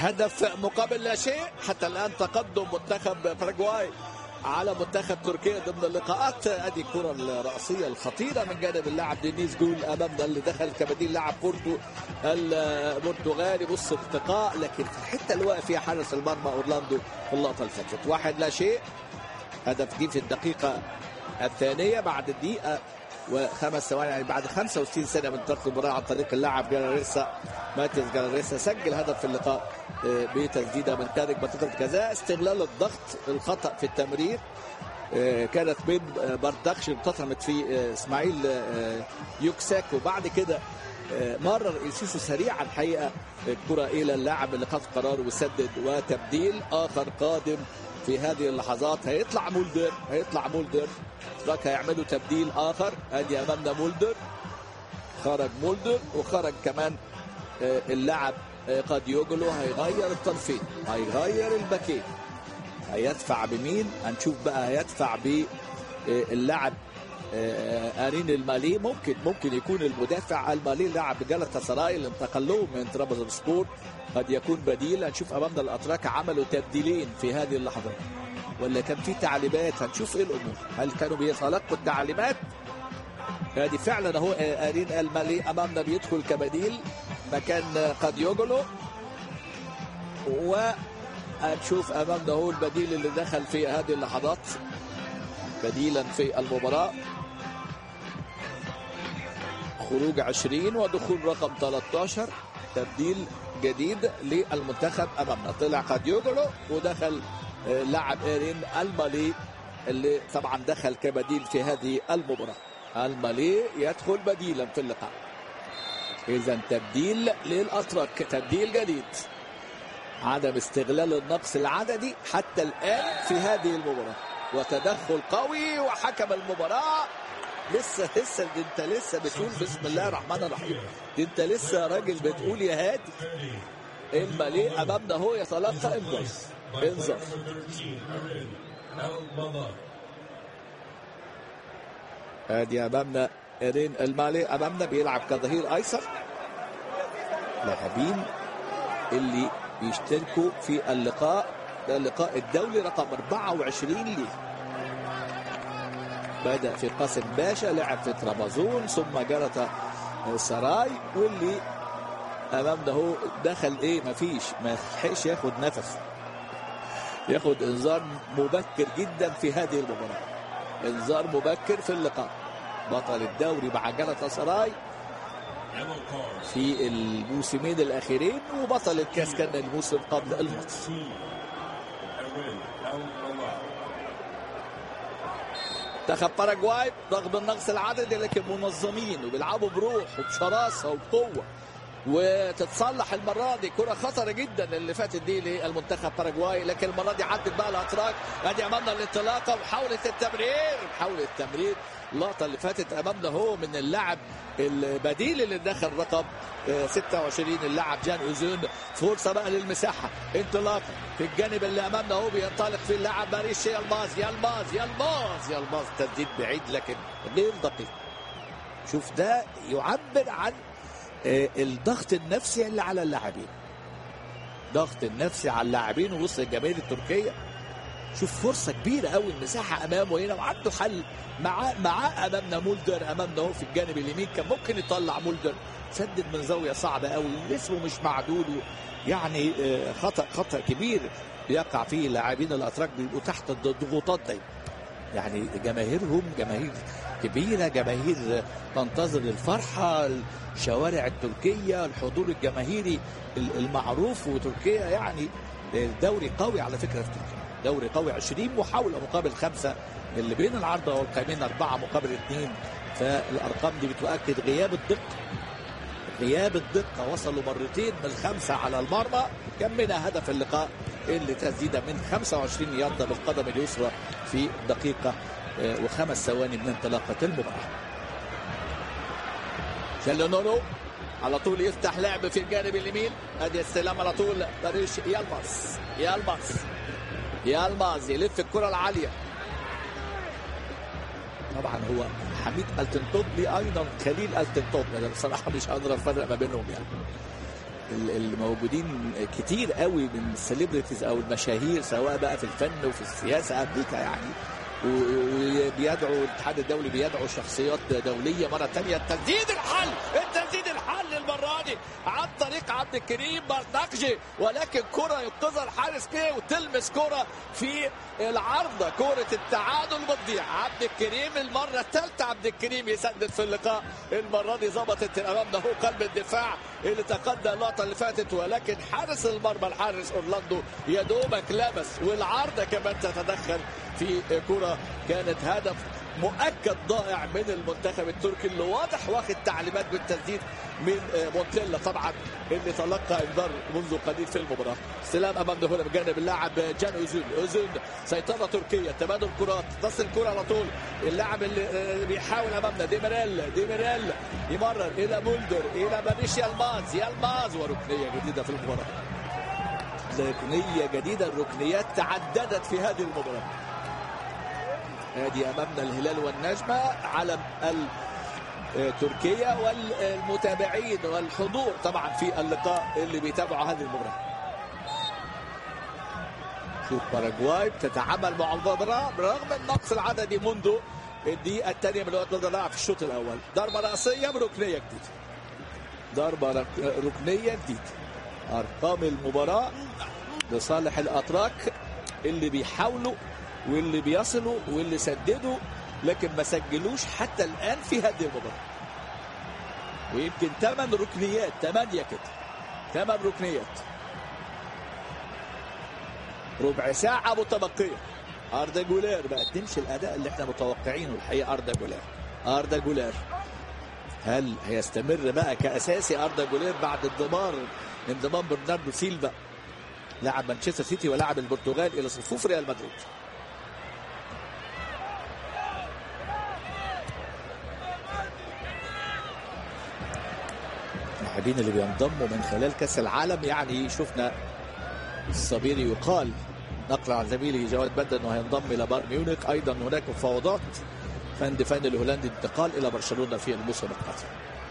هدف مقابل لا شيء حتى الان تقدم منتخب باراجواي على منتخب تركيا ضمن اللقاءات ادي الكره الراسيه الخطيره من جانب اللاعب دينيس جول امامنا اللي دخل كبديل لاعب بورتو البرتغالي بص ارتقاء لكن في الحته اللي واقف فيها حارس المرمى اورلاندو في اللقطه اللي فاتت واحد لا شيء هدف جه في الدقيقه الثانيه بعد الدقيقه وخمس ثواني يعني بعد 65 سنه من ترك المباراه عن طريق اللاعب جالاريسا ماتيس جالاريسا سجل هدف في اللقاء بتسديده من خارج منطقه الجزاء استغلال الضغط الخطا في التمرير كانت بين بردخش انقسمت في اسماعيل يوكساك وبعد كده مرر ايسيسو سريعا الحقيقه الكره الى اللاعب اللي خد قرار وسدد وتبديل اخر قادم في هذه اللحظات هيطلع مولدر هيطلع مولدر راك هيعملوا تبديل اخر ادي امامنا مولدر خرج مولدر وخرج كمان اللاعب قد يوجلو هيغير الطرفين هيغير الباكين هيدفع بمين هنشوف بقى هيدفع باللاعب ارين المالي ممكن ممكن يكون المدافع المالي لاعب جلطة سراي اللي انتقل له من ترابزون سبور قد يكون بديل هنشوف امامنا الاتراك عملوا تبديلين في هذه اللحظات ولا كان في تعليمات هنشوف ايه الامور هل كانوا بيتلقوا التعليمات هذه فعلا اهو ارين المالي امامنا بيدخل كبديل مكان قد يوجلو وهنشوف امامنا هو البديل اللي دخل في هذه اللحظات بديلا في المباراه خروج 20 ودخول رقم 13 تبديل جديد للمنتخب امامنا طلع قد يوجلو ودخل لاعب ايرين المالي اللي طبعا دخل كبديل في هذه المباراه المالي يدخل بديلا في اللقاء اذا تبديل للاتراك تبديل جديد عدم استغلال النقص العددي حتى الان في هذه المباراه وتدخل قوي وحكم المباراه لسه لسه دي انت لسه بتقول بسم الله الرحمن الرحيم دي انت لسه راجل بتقول يا هادي المالي امامنا هو يتلقى انذار انذار ادي امامنا ايرين المالي امامنا بيلعب كظهير ايسر لاعبين اللي بيشتركوا في اللقاء ده اللقاء الدولي رقم 24 ليه بدأ في قاسم باشا لعب في ترابزون ثم جرت سراي واللي امامنا هو دخل ايه مفيش ما لحقش ياخد نفس ياخد انذار مبكر جدا في هذه المباراه انذار مبكر في اللقاء بطل الدوري مع جلطة سراي في الموسمين الاخيرين وبطل الكاس كان الموسم قبل الماضي منتخب باراجواي رغم النقص العددي لكن منظمين وبيلعبوا بروح وبشراسه وبقوه وتتصلح المره دي كره خطره جدا اللي فاتت دي للمنتخب باراجواي لكن المره دي عدت بقى الاتراك ادي امامنا الانطلاقه وحاولة التمرير محاوله التمرير اللقطه اللي فاتت امامنا هو من اللاعب البديل اللي دخل رقم 26 اللاعب جان اوزون فرصه بقى للمساحه انطلاقه في الجانب اللي امامنا هو بينطلق فيه اللاعب باريس يلماز يلماز يلماز يلماز تسديد بعيد لكن غير دقيق شوف ده يعبر عن الضغط النفسي اللي على اللاعبين ضغط النفسي على اللاعبين وسط الجماهير التركيه شوف فرصة كبيرة قوي المساحة أمامه هنا وعنده حل مع مع أمامنا مولدر أمامنا هو في الجانب اليمين كان ممكن يطلع مولدر سدد من زاوية صعبة قوي اسمه مش معدول يعني خطأ خطأ كبير يقع فيه اللاعبين الأتراك بيبقوا تحت الضغوطات دايما يعني جماهيرهم جماهير كبيرة جماهير تنتظر الفرحة الشوارع التركية الحضور الجماهيري المعروف وتركيا يعني دوري قوي على فكرة في تركيا دوري قوي 20 محاولة مقابل خمسة اللي بين العارضة والقائمين أربعة مقابل اثنين فالأرقام دي بتؤكد غياب الدقة غياب الدقة وصلوا مرتين من خمسة على المرمى كم منها هدف اللقاء اللي تسديدة من 25 ياردة بالقدم اليسرى في دقيقة وخمس ثواني من انطلاقة المباراة شالونورو على طول يفتح لعب في الجانب اليمين ادي السلام على طول باريش يلمس يلمس يلمس يلف الكرة العالية طبعا هو حميد التنتوب لي ايضا خليل التنتوب انا بصراحه مش قادر افرق ما بينهم يعني الموجودين كتير قوي من السليبرتيز او المشاهير سواء بقى في الفن وفي السياسه امريكا يعني وبيدعو الاتحاد الدولي بيدعو شخصيات دوليه مره ثانيه تسديد الحل التسديد الحل المره دي عن طريق عبد الكريم بردقجي ولكن كره ينقذها الحارس كيه وتلمس كره في العارضه كره التعادل بتضيع عبد الكريم المره الثالثه عبد الكريم يسدد في اللقاء المره دي ظبطت امامنا هو قلب الدفاع اللي تقدم اللقطه اللي فاتت ولكن حارس المرمى الحارس اورلاندو يا دوبك لمس والعارضه كمان تتدخل في كره كانت هدف مؤكد ضائع من المنتخب التركي اللي واضح واخد تعليمات بالتسديد من مونتيلا طبعا اللي تلقى انذار منذ قليل في المباراه استلام امامنا هنا بجانب اللاعب جان اوزون اوزون سيطره تركيه تبادل كرات تصل الكره على طول اللاعب اللي بيحاول امامنا ديميريل ديميريل يمرر الى مولدر الى بانيش يلماز يلماز وركنيه جديده في المباراه ركنيه جديده الركنيات تعددت في هذه المباراه ادي امامنا الهلال والنجمه علم تركيا والمتابعين والحضور طبعا في اللقاء اللي بيتابعوا هذه المباراه شوف باراجواي بتتعامل مع المباراه برغم النقص العددي منذ الدقيقه الثانيه من وقت الضياع في الشوط الاول ضربه راسيه بركنيه جديده ضربه ركنيه جديده ارقام المباراه لصالح الاتراك اللي بيحاولوا واللي بيصلوا واللي سددوا لكن ما سجلوش حتى الان في هذه المباراه ويمكن ثمان ركنيات ثمانيه كده ثمان ركنيات ربع ساعه متبقيه اردا جولير ما قدمش الاداء اللي احنا متوقعينه الحقيقه اردا جولير اردا جولير هل هيستمر بقى كاساسي اردا جولير بعد انضمام انضمام برناردو سيلفا لاعب مانشستر سيتي ولاعب البرتغال الى صفوف ريال مدريد اللاعبين اللي بينضموا من خلال كاس العالم يعني شفنا الصبيري يقال نقل عن زميله جواد بدر انه هينضم الى بايرن ميونخ ايضا هناك مفاوضات فان فان الهولندي انتقال الى برشلونه في الموسم القادم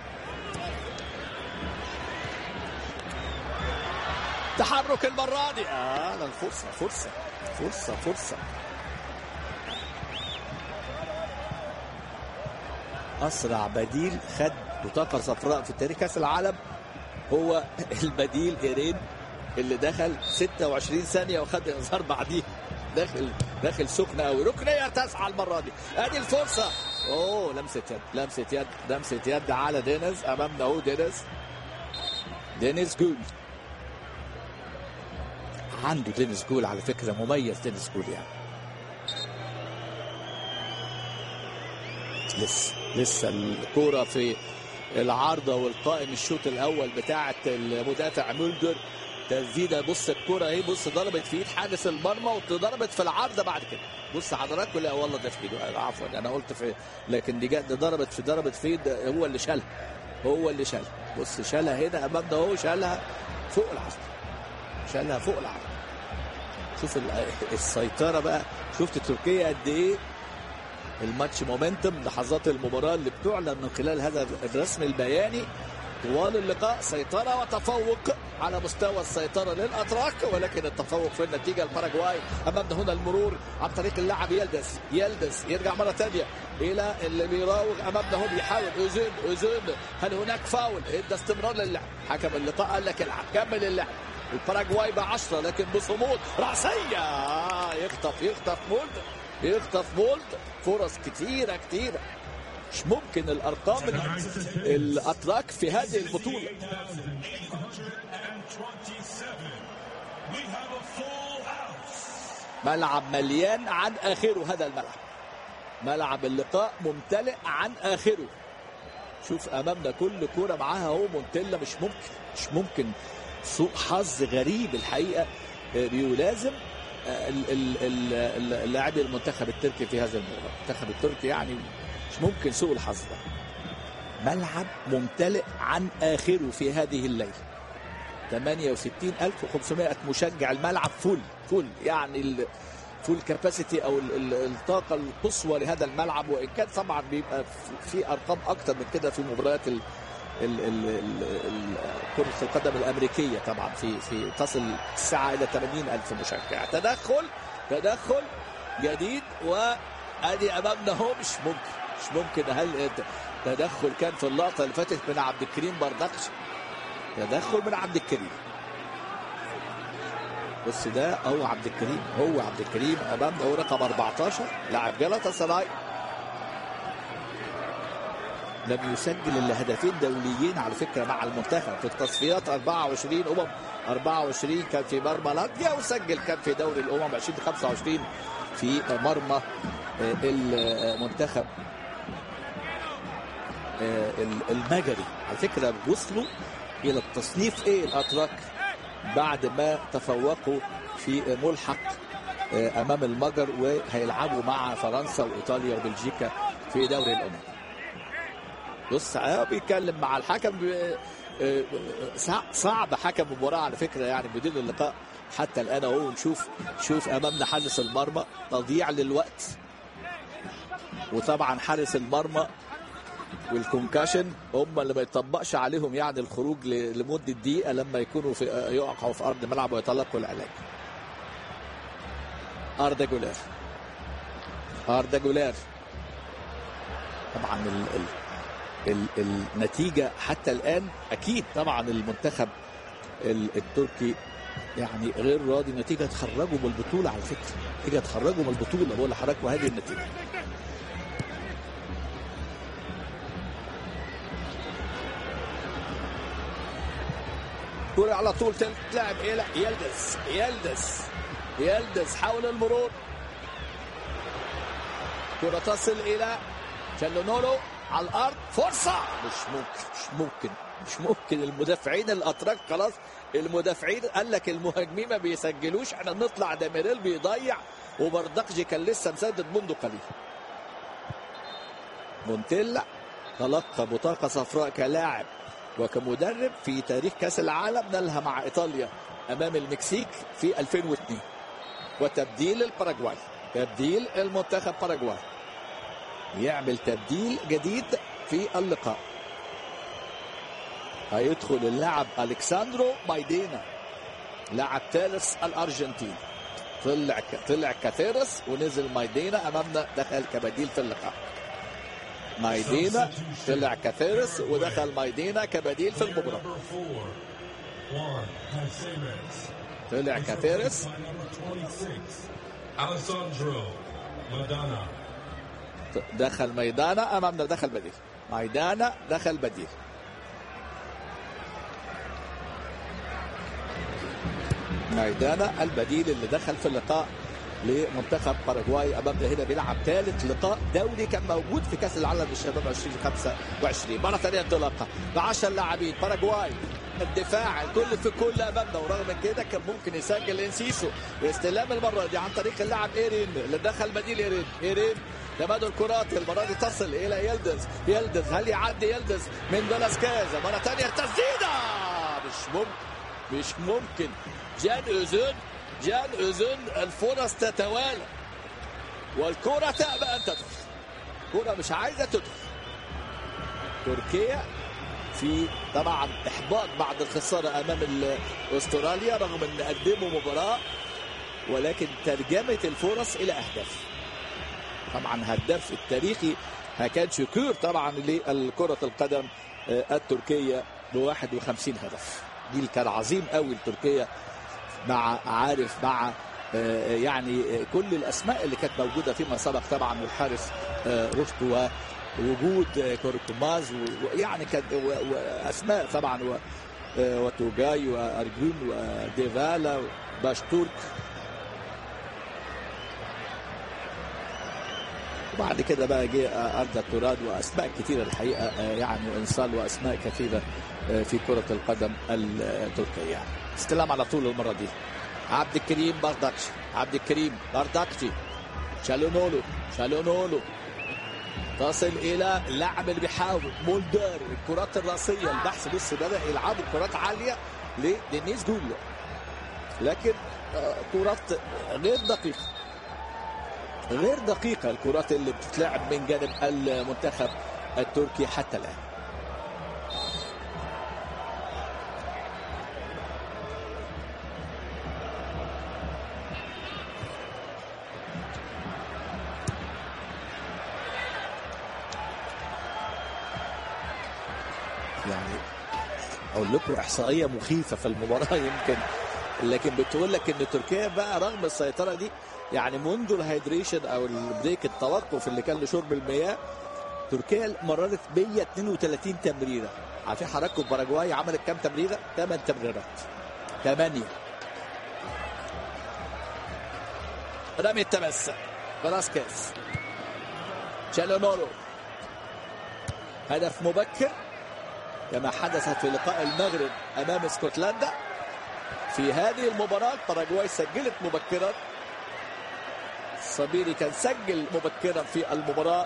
تحرك المره دي اه الفرصه فرصه فرصه فرصه اسرع بديل خد بطاقه صفراء في تاريخ كاس العالم هو البديل ايرين اللي دخل 26 ثانيه وخد انذار بعديه داخل داخل سخنه قوي ركنيه تسعى المره دي ادي الفرصه اوه لمسه يد لمسه يد لمسه يد على دينيز امامنا اهو دينيز دينيز جول عنده دينيز جول على فكره مميز دينيز جول يعني لسه لسه الكوره في العارضه والقائم الشوط الاول بتاعه المدافع مولدر تسديده بص الكوره اهي بص ضربت في ايد حارس المرمى واتضربت في العارضه بعد كده بص حضراتكم لا والله ده في ايده عفوا انا قلت في لكن دي جت ضربت في ضربت في ايد هو اللي شالها هو اللي شالها بص شالها هنا امامنا اهو شالها فوق العارضه شالها فوق العارضه شوف السيطره بقى شفت تركيا قد ايه الماتش مومنتم لحظات المباراه اللي بتعلن من خلال هذا الرسم البياني طوال اللقاء سيطرة وتفوق على مستوى السيطرة للأتراك ولكن التفوق في النتيجة الباراجواي أمامنا هنا المرور عن طريق اللاعب يلدس يلدس يرجع مرة ثانية إلى اللي بيراوغ أمامنا هو بيحاول أوزون أوزون هل هناك فاول إدى استمرار للعب حكم اللقاء قال لك العب كمل اللعب الباراجواي ب 10 لكن بصمود رأسية يخطف يخطف مولد يخطف مولد فرص كتيرة كتيرة مش ممكن الارقام الاتراك في هذه البطوله ملعب مليان عن اخره هذا الملعب ملعب اللقاء ممتلئ عن اخره شوف امامنا كل كوره معاها اهو مونتيلا مش ممكن مش ممكن سوء حظ غريب الحقيقه بيلازم اللاعبي المنتخب التركي في هذا المباراه المنتخب التركي يعني مش ممكن سوء الحظ ده ملعب ممتلئ عن آخره في هذه الليلة 68500 مشجع الملعب فل فل يعني فول كاباسيتي او الطاقه القصوى لهذا الملعب وان كان طبعا بيبقى في ارقام اكتر من كده في مباريات ال- ال- ال- ال- كرة القدم الأمريكية طبعا في في تصل الساعة إلى 80 ألف مشجع تدخل تدخل جديد وأدي أمامنا هو مش ممكن مش ممكن هل تدخل كان في اللقطة اللي فاتت من عبد الكريم بردقش تدخل من عبد الكريم بص ده هو عبد الكريم هو عبد الكريم امامنا هو رقم 14 لاعب جلطة سراي لم يسجل الا هدفين دوليين على فكره مع المنتخب في التصفيات 24 امم 24 كان في مرمى لاتفيا وسجل كان في دوري الامم 2025 في مرمى آه، المنتخب آه، المجري على فكره وصلوا الى التصنيف ايه الاتراك بعد ما تفوقوا في ملحق آه، امام المجر وهيلعبوا مع فرنسا وايطاليا وبلجيكا في دوري الامم بص آه، بيتكلم مع الحكم ب- آه، صع- صعب حكم المباراه على فكره يعني بدون اللقاء حتى الان اهو نشوف شوف امامنا حارس المرمى تضييع للوقت وطبعا حارس المرمى والكونكاشن هم اللي ما يطبقش عليهم يعني الخروج ل- لمده دقيقه لما يكونوا في يقعوا في ارض الملعب ويتلقوا العلاج. اردا جولير اردا جولير طبعا ال ال ال النتيجه حتى الان اكيد طبعا المنتخب ال- التركي يعني غير راضي نتيجه تخرجوا من البطوله على فكره نتيجه تخرجوا من البطوله بقول لحضراتكم هذه النتيجه كرة على طول تلعب إلى يلدز يلدز يلدز حول المرور كرة تصل إلى تشالونولو على الأرض فرصة مش ممكن مش ممكن مش ممكن المدافعين الأتراك خلاص المدافعين قال لك المهاجمين ما بيسجلوش احنا بنطلع داميريل بيضيع وبردقجي كان لسه مسدد منذ قليل مونتيلا تلقى بطاقة صفراء كلاعب وكمدرب في تاريخ كأس العالم نالها مع إيطاليا أمام المكسيك في 2002 وتبديل الباراجواي تبديل المنتخب باراجواي يعمل تبديل جديد في اللقاء هيدخل اللاعب ألكساندرو بايدينا لاعب ثالث الأرجنتين طلع طلع كاثيرس ونزل مايدينا أمامنا دخل كبديل في اللقاء مايدينا طلع كاثيرس ودخل مايدينا كبديل في المباراة Number four, Juan Caceres. طلع كاثيرس By number 26, Alessandro Madonna. دخل ميدانا امامنا دخل بديل ميدانا دخل بديل ميدانا البديل اللي دخل في اللقاء لمنتخب باراجواي امامنا هنا بيلعب ثالث لقاء دولي كان موجود في كاس العالم للشباب 2025 مره ثانيه انطلاقه ب 10 لاعبين باراجواي الدفاع الكل في كل امامنا ورغم من كده كان ممكن يسجل انسيسو واستلام المره دي عن طريق اللاعب ايرين اللي دخل بديل ايرين ايرين تبادل الكرات المره دي تصل الى يلدز يلدز هل يعدي يلدز من فيلاسكيز مره ثانيه تسديده مش ممكن مش ممكن جان اوزون جان اوزون الفرص تتوالى والكرة تأبى أن تدخل كرة مش عايزة تدخل تركيا في طبعا إحباط بعد الخسارة أمام ال- أستراليا رغم أن قدموا مباراة ولكن ترجمة الفرص إلى أهداف طبعا هداف التاريخي كان شكور طبعا لكرة القدم آه، التركية ب 51 هدف جيل كان عظيم قوي لتركيا مع عارف مع آه، يعني آه، كل الاسماء اللي كانت موجوده فيما سبق طبعا والحارس آه، رشد ووجود آه، كوركوماز و- ويعني كان و- واسماء طبعا و- آه، وتوجاي وارجون وديفالا وباشتورك وبعد كده بقى جه اردا توراد واسماء كثيره الحقيقه آه، يعني وانصال واسماء كثيره آه، في كره القدم التركيه استلام على طول المره دي عبد الكريم بردكش عبد الكريم بردكشي شالونولو شالونولو تصل الى اللاعب اللي بيحاول مولدر الكرات الراسيه البحث بص بدا يلعبوا كرات عاليه لدينيس جول لكن آه، كرات غير دقيقه غير دقيقة الكرات اللي بتتلعب من جانب المنتخب التركي حتى الآن يعني اقول لكم احصائيه مخيفه في المباراه يمكن لكن بتقول لك ان تركيا بقى رغم السيطره دي يعني منذ الهيدريشن او البريك التوقف اللي كان لشرب المياه تركيا مررت 132 تمريره عارفين حضراتكم باراجواي عملت كام تمريره؟ 8 تمريرات 8 رمي التمس فلاسكيز تشالونورو هدف مبكر كما حدثت في لقاء المغرب امام اسكتلندا في هذه المباراه باراجواي سجلت مبكرا صبيري كان سجل مبكرا في المباراه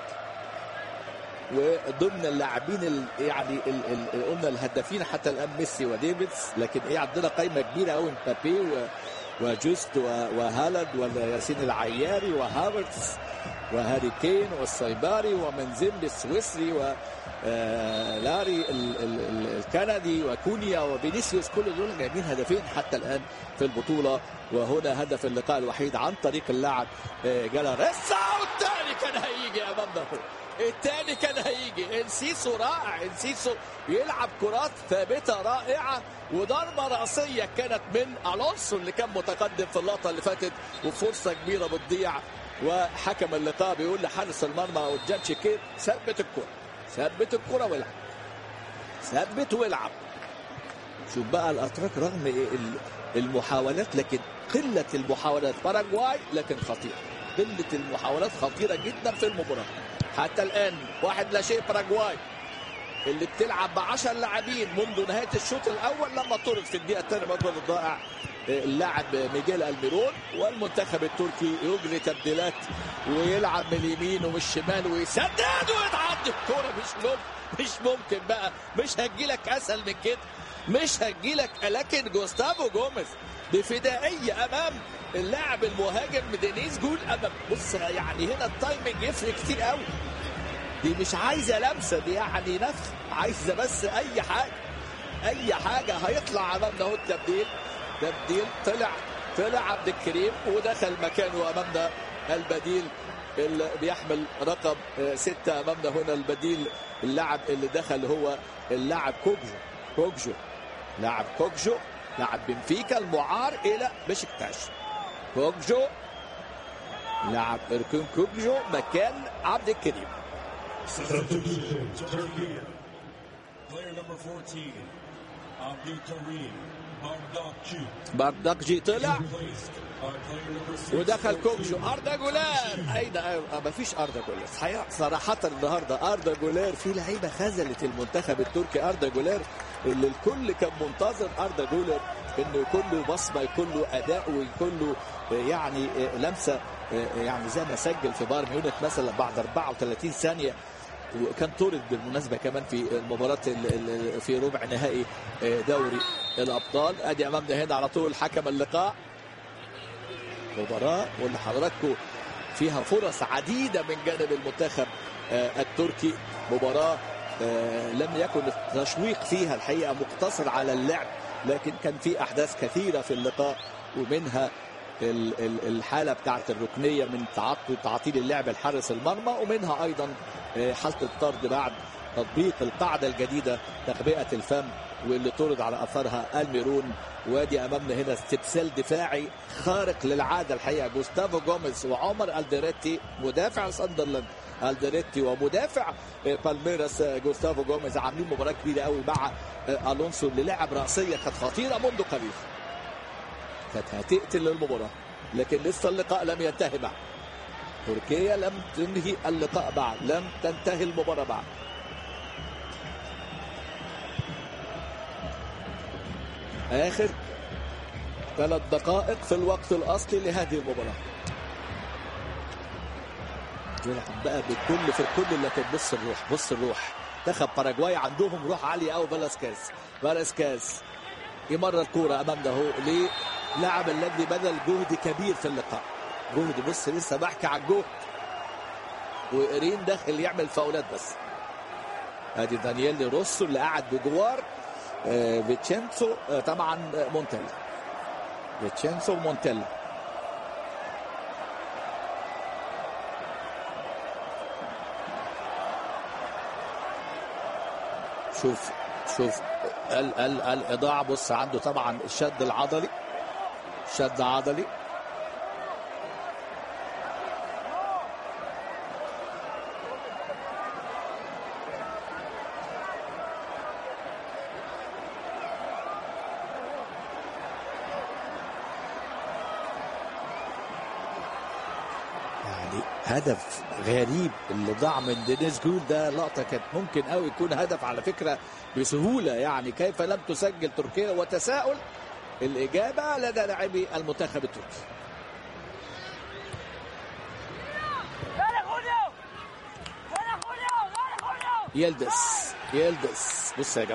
وضمن اللاعبين ال- يعني ال ال قلنا الهدافين حتى الان ميسي وديفيدز لكن ايه عندنا قائمه كبيره قوي مبابي و- وجوست و- وهالاند وياسين العياري وهافرتس وهاري كين والسيباري ومنزيمبي السويسري و آه، لاري ال- ال- ال- الكندي وكونيا وفينيسيوس كل دول جايبين هدفين حتى الان في البطوله وهنا هدف اللقاء الوحيد عن طريق اللاعب آه، جالاريسا والثاني كان هيجي امامنا هو الثاني كان هيجي انسيسو رائع انسيسو يلعب كرات ثابته رائعه وضربه راسيه كانت من الونسو اللي كان متقدم في اللقطه اللي فاتت وفرصه كبيره بتضيع وحكم اللقاء بيقول لحارس المرمى او الجاتش كير ثبت الكره ثبت الكره والعب ثبت والعب شوف بقى الاتراك رغم ال- المحاولات لكن قله المحاولات باراجواي لكن خطيره قله المحاولات خطيره جدا في المباراه حتى الان واحد لا شيء باراجواي اللي بتلعب ب 10 لاعبين منذ نهايه الشوط الاول لما طرد في الدقيقه الثانيه مجهود الضائع اللاعب ميجيل الميرون والمنتخب التركي يجري تبديلات ويلعب من اليمين ومن الشمال ويسدد ويتعدي الكوره مش ممكن مش ممكن بقى مش هتجيلك اسهل من كده مش هتجيلك لكن جوستافو جوميز بفدائيه امام اللاعب المهاجم دينيس جول امام بص يعني هنا التايمنج يفرق كتير قوي دي مش عايزه لمسه دي يعني نفخ عايزه بس اي حاجه اي حاجه هيطلع امامنا اهو التبديل تبديل طلع طلع عبد الكريم ودخل مكانه امامنا البديل اللي بيحمل رقم آه، ستة امامنا هنا البديل اللاعب اللي دخل هو اللاعب كوكجو كوكجو لاعب كوكجو لاعب بنفيكا المعار الى بشكتاش كوكجو لاعب اركون كوكجو مكان عبد الكريم Substitution, Turkey. Player number 14, Abdul Karim Bardakçı, بارداكجي طلع Replaced by player number six. ودخل كوكجو اردا جولار اين ما فيش اردا جولار صحيح صراحه النهارده اردا جولار في لعيبه خذلت المنتخب التركي اردا جولار اللي الكل كان منتظر اردا جولار انه يكون له بصمه يكون له اداء ويكون له يعني لمسه يعني زي ما سجل في بايرن ميونخ مثلا بعد 34 ثانيه وكان طرد بالمناسبه كمان في المباراه ال- ال- في ربع نهائي دوري الابطال ادي امامنا هنا على طول حكم اللقاء مباراة واللي حضراتكم فيها فرص عديدة من جانب المنتخب آه، التركي مباراة آه، لم يكن التشويق فيها الحقيقة مقتصر على اللعب لكن كان في أحداث كثيرة في اللقاء ومنها ال- ال- الحالة بتاعت الركنية من تعطل تعطيل اللعب لحارس المرمى ومنها أيضا آه، حالة الطرد بعد تطبيق القاعدة الجديدة تخبئة الفم واللي طرد على أثرها الميرون وادي امامنا هنا استبسال دفاعي خارق للعاده الحقيقه جوستافو جوميز وعمر الديريتي مدافع ساندرلاند الديريتي ومدافع آه، بالميراس آه، جوستافو جوميز عاملين مباراه كبيره قوي مع آه، الونسو اللي لعب راسيه كانت خطيره منذ قليل كانت هتقتل المباراه لكن لسه اللقاء لم ينتهي بعد تركيا لم تنهي اللقاء بعد لم تنتهي المباراه بعد اخر ثلاث دقائق في الوقت الاصلي لهذه المباراه يلعب بقى بكل في الكل لكن بص الروح بص الروح منتخب باراجواي عندهم روح عاليه قوي فالاسكاز فالاسكاز يمرر الكوره امامنا اهو للاعب الذي بذل جهد كبير في اللقاء جهد بص لسه بحكي عن جهد وإيرين داخل يعمل فاولات بس ادي دانييل روسو اللي قاعد بجوار آه، فيتشينسو آه، طبعا آه، مونتيلا فيتشينسو مونتيلا شوف شوف ال ال الاضاعه بص عنده طبعا الشد العضلي شد عضلي يعني هدف غريب اللي ضاع من دينيس جول ده لقطه كانت ممكن قوي يكون هدف على فكره بسهوله يعني كيف لم تسجل تركيا وتساؤل الاجابه لدى لاعبي المنتخب التركي ¡Dale, Julio! ¡Dale, Julio! ¡Dale, Julio! يلدس يلدس بص يا جماعه